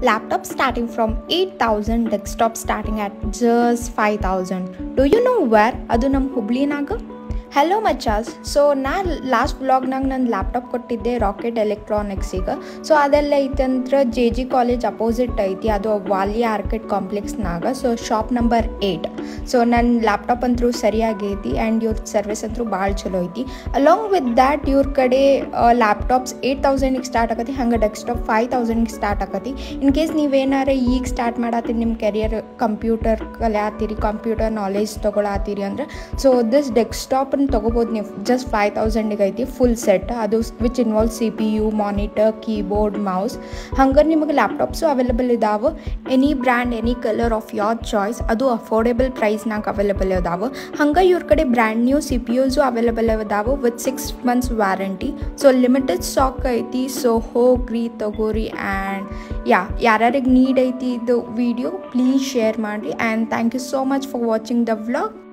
laptop starting from 8000 desktop starting at just 5000 do you know where ಅದು ನಮ್ಮ ಹುಬ್ಳಿನಾಗ hello ಮಚಾಸ್ ಸೊ ನಾ ಲಾಸ್ಟ್ ವ್ಲಾಗ್ನಾಗ ನನ್ನ ಲ್ಯಾಪ್ಟಾಪ್ ಕೊಟ್ಟಿದ್ದೆ ರಾಕೆಟ್ ಎಲೆಕ್ಟ್ರಾನಿಕ್ಸಿಗೆ ಸೊ ಅದೆಲ್ಲ ಐತಂದ್ರೆ ಜೆ ಜಿ ಕಾಲೇಜ್ ಅಪೋಸಿಟ್ ಐತಿ ಅದು ವಾಲಿ ಆರ್ಕೆಟ್ ಕಾಂಪ್ಲೆಕ್ಸ್ನಾಗ so shop number eight so ನನ್ನ ಲ್ಯಾಪ್ಟಾಪ್ ಅಂತೂ ಸರಿಯಾಗೈತಿ ಆ್ಯಂಡ್ ಇವ್ರ ಸರ್ವಿಸ್ ಅಂತೂ ಭಾಳ ಚಲೋ ಐತಿ ಅಲಾಂಗ್ ವಿತ್ ದ್ಯಾಟ್ ಇವ್ರ ಕಡೆ ಲ್ಯಾಪ್ಟಾಪ್ಸ್ ಏಯ್ಟ್ ತೌಸಂಡಿಗೆ ಸ್ಟಾರ್ಟ್ ಆಗತಿ ಹಂಗೆ ಡೆಸ್ಕ್ಟಾಪ್ ಫೈವ್ ತೌಸಂಡ್ಗೆ ಸ್ಟಾರ್ಟ್ ಆಗತಿ ಇನ್ ಕೇಸ್ ನೀವೇನಾರ ಈಗ ಸ್ಟಾರ್ಟ್ ಮಾಡತ್ತೀರಿ ನಿಮ್ಮ ಕೆರಿಯರ್ ಕಂಪ್ಯೂಟರ್ ಕಲಿಯಾತೀರಿ ಕಂಪ್ಯೂಟರ್ ನಾಲೆಜ್ ತೊಗೊಳತ್ತೀರಿ ಅಂದ್ರೆ ಸೊ ದಿಸ್ ಡೆಸ್ಕ್ಟಾಪನ್ನು ತೊಗೋಬೋದು ನೀವು ಜಸ್ಟ್ ಫೈವ್ ತೌಸಂಡಿಗೆ ಐತಿ ಫುಲ್ ಸೆಟ್ ಅದು which involve C P U monitor keyboard mouse ಹಂಗೆ ನಿಮಗೆ ಲ್ಯಾಪ್ಟಾಪ್ಸು ಅವೈಲೇಬಲ್ ಇದಾವೆ any brand any colour of your choice ಅದು ಅಫೋರ್ಡೆಬಲ್ ಪ್ರೈಸ್ನಾಗ ಅವೈಲೇಬಲ್ ಇದಾವೆ ಹಂಗೆ ಇವ್ರ ಕಡೆ brand new C P Us available ಇದಾವೆ with six months warranty so limited stock ಐತಿ ಸೊ ಹೋಗ್ರಿ ತಗೋರಿ ಆ್ಯಂಡ್ ಯಾ ಯಾರ್ಯಾರಿಗೆ ನೀಡ್ ಐತಿ ಇದು ವಿಡಿಯೋ ಪ್ಲೀಸ್ ಶೇರ್ ಮಾಡಿರಿ and thank you so much for watching the vlog